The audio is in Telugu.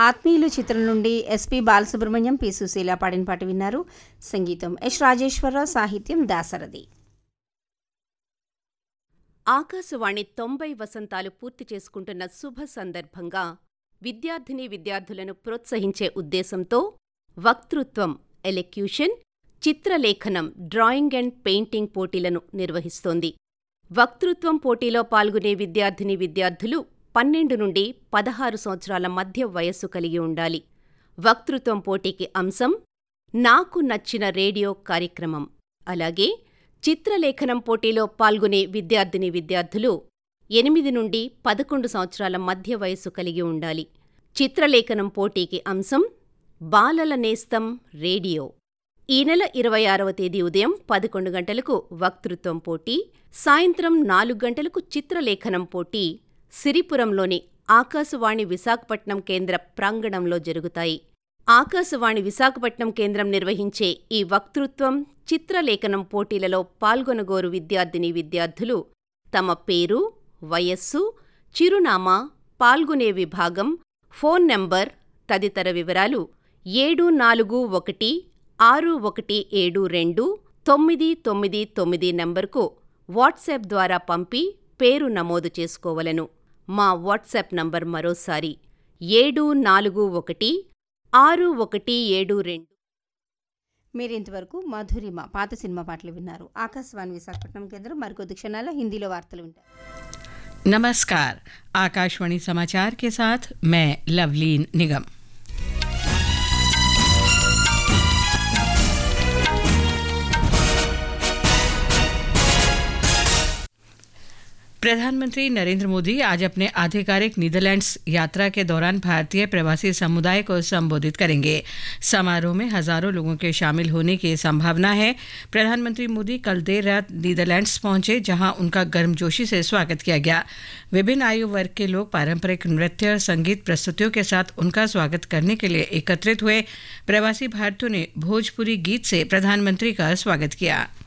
ఆత్మీయులు చిత్రం నుండి ఎస్పి బాలసుబ్రహ్మణ్యం పి సుశీల పాడిన పాట విన్నారు సంగీతం ఎస్ రాజేశ్వరరావు సాహిత్యం దాసరథి ఆకాశవాణి తొంభై వసంతాలు పూర్తి చేసుకుంటున్న శుభ సందర్భంగా విద్యార్థినీ విద్యార్థులను ప్రోత్సహించే ఉద్దేశంతో వక్తృత్వం ఎలెక్యూషన్ చిత్రలేఖనం డ్రాయింగ్ అండ్ పెయింటింగ్ పోటీలను నిర్వహిస్తోంది వక్తృత్వం పోటీలో పాల్గొనే విద్యార్థినీ విద్యార్థులు పన్నెండు నుండి పదహారు సంవత్సరాల మధ్య వయస్సు కలిగి ఉండాలి వక్తృత్వం పోటీకి అంశం నాకు నచ్చిన రేడియో కార్యక్రమం అలాగే చిత్రలేఖనం పోటీలో పాల్గొనే విద్యార్థిని విద్యార్థులు ఎనిమిది నుండి పదకొండు సంవత్సరాల మధ్య వయస్సు కలిగి ఉండాలి చిత్రలేఖనం పోటీకి అంశం బాలల నేస్తం రేడియో ఈ నెల ఇరవై ఆరవ తేదీ ఉదయం పదకొండు గంటలకు వక్తృత్వం పోటీ సాయంత్రం నాలుగు గంటలకు చిత్రలేఖనం పోటీ సిరిపురంలోని ఆకాశవాణి విశాఖపట్నం కేంద్ర ప్రాంగణంలో జరుగుతాయి ఆకాశవాణి విశాఖపట్నం కేంద్రం నిర్వహించే ఈ వక్తృత్వం చిత్రలేఖనం పోటీలలో పాల్గొనగోరు విద్యార్థిని విద్యార్థులు తమ పేరు వయస్సు చిరునామా పాల్గొనే విభాగం ఫోన్ నంబర్ తదితర వివరాలు ఏడు నాలుగు ఒకటి ఆరు ఒకటి ఏడు రెండు తొమ్మిది తొమ్మిది తొమ్మిది నంబర్కు వాట్సాప్ ద్వారా పంపి పేరు నమోదు చేసుకోవలను మా వాట్సాప్ నంబర్ మరోసారి ఏడు నాలుగు ఒకటి ఆరు ఒకటి ఏడు రెండు మీరు ఇంతవరకు మధురిమ పాత సినిమా పాటలు విన్నారు ఆకాశవాణి విశాఖపట్నం కేంద్రం మరికొద్ది క్షణాల హిందీలో వార్తలు వింటారు नमस्कार आकाशवाणी समाचार के साथ मैं लवलीन निगम प्रधानमंत्री नरेंद्र मोदी आज अपने आधिकारिक नीदरलैंड्स यात्रा के दौरान भारतीय प्रवासी समुदाय को संबोधित करेंगे समारोह में हजारों लोगों के शामिल होने की संभावना है प्रधानमंत्री मोदी कल देर रात नीदरलैंड्स पहुंचे जहां उनका गर्मजोशी से स्वागत किया गया विभिन्न आयु वर्ग के लोग पारंपरिक नृत्य और संगीत प्रस्तुतियों के साथ उनका स्वागत करने के लिए एकत्रित हुए प्रवासी भारतीयों ने भोजपुरी गीत से प्रधानमंत्री का स्वागत किया